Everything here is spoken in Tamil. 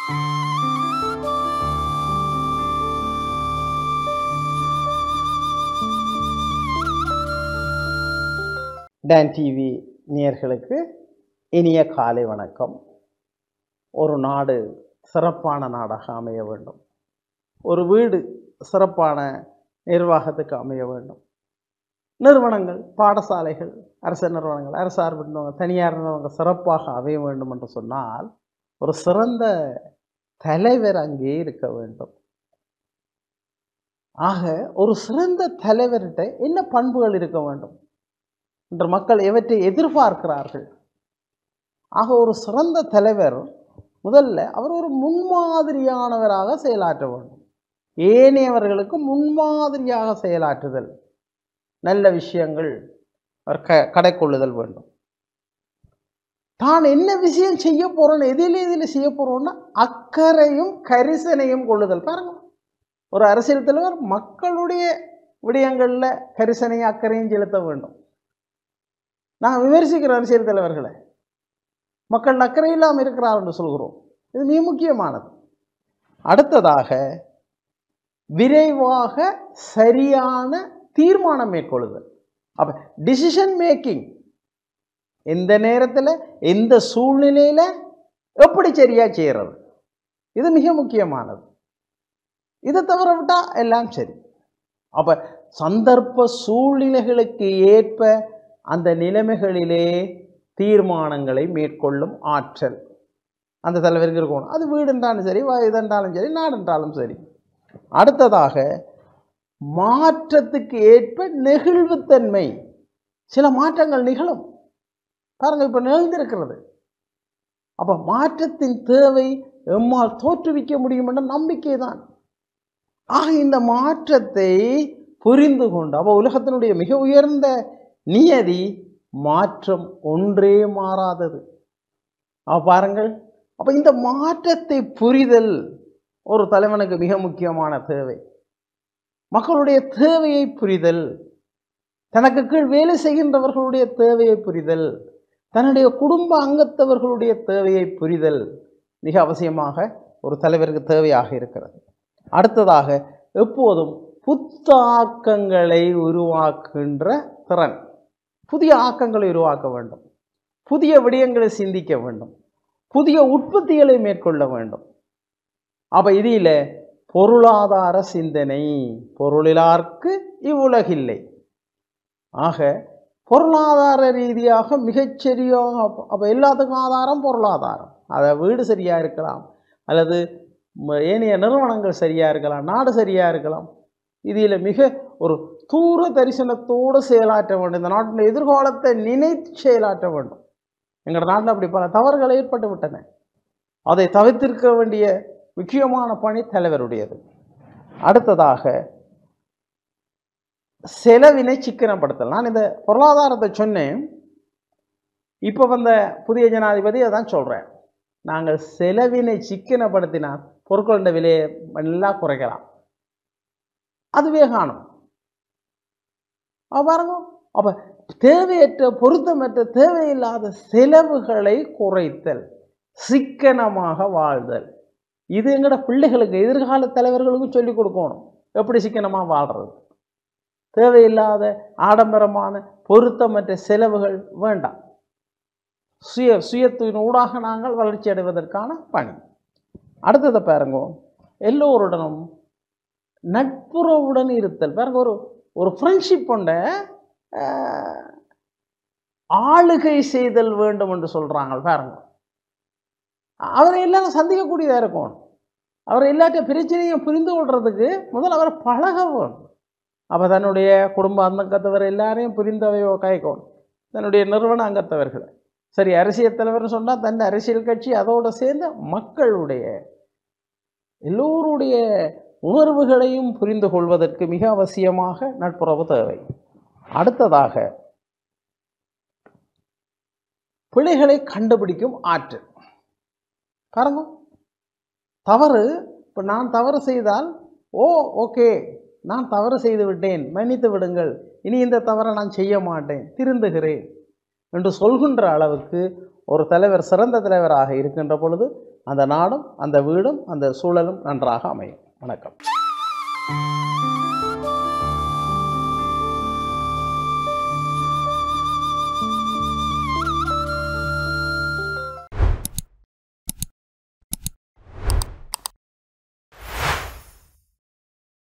டான் டிவி நேயர்களுக்கு இனிய காலை வணக்கம் ஒரு நாடு சிறப்பான நாடாக அமைய வேண்டும் ஒரு வீடு சிறப்பான நிர்வாகத்துக்கு அமைய வேண்டும் நிறுவனங்கள் பாடசாலைகள் அரசு நிறுவனங்கள் அரசார் இருந்தவங்க தனியார் இருந்தவங்க சிறப்பாக அமைய வேண்டும் என்று சொன்னால் ஒரு சிறந்த தலைவர் அங்கே இருக்க வேண்டும் ஆக ஒரு சிறந்த தலைவர்கிட்ட என்ன பண்புகள் இருக்க வேண்டும் இன்று மக்கள் எவற்றை எதிர்பார்க்கிறார்கள் ஆக ஒரு சிறந்த தலைவர் முதல்ல அவர் ஒரு முன்மாதிரியானவராக செயலாற்ற வேண்டும் ஏனையவர்களுக்கு முன்மாதிரியாக செயலாற்றுதல் நல்ல விஷயங்கள் அவர் க கடைக்கொள்ளுதல் வேண்டும் தான் என்ன விஷயம் செய்ய போறோன்னு எதில் எதில் செய்ய போறோம்னா அக்கறையும் கரிசனையும் கொள்ளுதல் பாருங்க ஒரு அரசியல் தலைவர் மக்களுடைய விடயங்களில் கரிசனையும் அக்கறையும் செலுத்த வேண்டும் நான் விமர்சிக்கிற அரசியல் தலைவர்களை மக்கள் அக்கறை இல்லாமல் இருக்கிறார் என்று சொல்கிறோம் இது மிக முக்கியமானது அடுத்ததாக விரைவாக சரியான தீர்மானம் மேற்கொள்ளுதல் அப்போ டிசிஷன் மேக்கிங் எந்த நேரத்தில் எந்த சூழ்நிலையில் எப்படி சரியாக செய்கிறது இது மிக முக்கியமானது இதை தவிர விட்டால் எல்லாம் சரி அப்போ சந்தர்ப்ப சூழ்நிலைகளுக்கு ஏற்ப அந்த நிலைமைகளிலே தீர்மானங்களை மேற்கொள்ளும் ஆற்றல் அந்த தலைவருக்கு இருக்கணும் அது வீடு என்றாலும் சரி இதென்றாலும் சரி நாடு என்றாலும் சரி அடுத்ததாக மாற்றத்துக்கு ஏற்ப நெகிழ்வுத்தன்மை சில மாற்றங்கள் நிகழும் பாருங்க இப்போ நிகழ்ந்திருக்கிறது அப்போ மாற்றத்தின் தேவை எம்மால் தோற்றுவிக்க முடியும் என்ற நம்பிக்கை தான் ஆக இந்த மாற்றத்தை புரிந்து கொண்டு அப்போ உலகத்தினுடைய மிக உயர்ந்த நியதி மாற்றம் ஒன்றே மாறாதது அப்ப பாருங்கள் அப்போ இந்த மாற்றத்தை புரிதல் ஒரு தலைவனுக்கு மிக முக்கியமான தேவை மக்களுடைய தேவையை புரிதல் தனக்கு கீழ் வேலை செய்கின்றவர்களுடைய தேவையை புரிதல் தன்னுடைய குடும்ப அங்கத்தவர்களுடைய தேவையை புரிதல் மிக அவசியமாக ஒரு தலைவருக்கு தேவையாக இருக்கிறது அடுத்ததாக எப்போதும் புத்தாக்கங்களை உருவாக்குகின்ற திறன் புதிய ஆக்கங்களை உருவாக்க வேண்டும் புதிய விடயங்களை சிந்திக்க வேண்டும் புதிய உற்பத்திகளை மேற்கொள்ள வேண்டும் அப்போ இதில் பொருளாதார சிந்தனை பொருளிலார்க்கு இவ்வுலகில்லை ஆக பொருளாதார ரீதியாக மிகச்சரியாக அப்போ எல்லாத்துக்கும் ஆதாரம் பொருளாதாரம் அதை வீடு சரியாக இருக்கலாம் அல்லது ம- ஏனைய நிறுவனங்கள் சரியாக இருக்கலாம் நாடு சரியாக இருக்கலாம் இதில் மிக ஒரு தூர தரிசனத்தோடு செயலாற்ற வேண்டும் இந்த நாட்டின் எதிர்காலத்தை நினைத்து செயலாற்ற வேண்டும் எங்கள் நாட்டில் அப்படி பல தவறுகள் ஏற்பட்டு விட்டன அதை தவிர்த்திருக்க வேண்டிய முக்கியமான பணி தலைவருடையது அடுத்ததாக செலவினை சிக்கனப்படுத்தல் நான் இந்த பொருளாதாரத்தை சொன்னேன் இப்போ வந்த புதிய ஜனாதிபதி அதான் சொல்கிறேன் நாங்கள் செலவினை சிக்கனப்படுத்தினால் பொருட்களோட விலையை நல்லா குறைக்கலாம் அதுவே காணும் அப்ப பாருங்க அப்போ தேவையற்ற பொருத்தமற்ற தேவையில்லாத செலவுகளை குறைத்தல் சிக்கனமாக வாழ்தல் இது எங்கட பிள்ளைகளுக்கு எதிர்கால தலைவர்களுக்கும் சொல்லிக் கொடுக்கணும் எப்படி சிக்கனமாக வாழ்றது தேவையில்லாத ஆடம்பரமான பொருத்தமற்ற செலவுகள் வேண்டாம் சுய சுயத்தின் ஊடாக நாங்கள் வளர்ச்சி அடைவதற்கான பணி அடுத்ததை பாருங்க எல்லோருடனும் நட்புறவுடன் இருத்தல் பாருங்க ஒரு ஒரு ஃப்ரெண்ட்ஷிப் கொண்ட அஹ், ஆளுகை செய்தல் வேண்டும் என்று சொல்கிறாங்க பாருங்க அவரை எல்லாரும் சந்திக்கக்கூடியதாக இருக்கும் அவர் எல்லாட்ட பிரச்சனையும் புரிந்து கொள்றதுக்கு முதல்ல அவரை பழக வேணும் அப்போ தன்னுடைய குடும்ப அங்கத்தவர் எல்லாரையும் புரிந்தவையோ கைக்கணும் தன்னுடைய நிறுவன அங்கத்தவர்களை சரி அரசியல் தலைவர்னு சொன்னால் தன் அரசியல் கட்சி அதோடு சேர்ந்து மக்களுடைய எல்லோருடைய உணர்வுகளையும் புரிந்து கொள்வதற்கு மிக அவசியமாக நட்புறவு தேவை அடுத்ததாக பிழைகளை கண்டுபிடிக்கும் ஆற்றல் பாருங்க தவறு இப்போ நான் தவறு செய்தால் ஓ ஓகே நான் தவறு செய்து விட்டேன் மன்னித்து விடுங்கள் இனி இந்த தவறை நான் செய்ய மாட்டேன் திருந்துகிறேன் என்று சொல்கின்ற அளவுக்கு ஒரு தலைவர் சிறந்த தலைவராக இருக்கின்ற பொழுது அந்த நாடும் அந்த வீடும் அந்த சூழலும் நன்றாக அமையும் வணக்கம்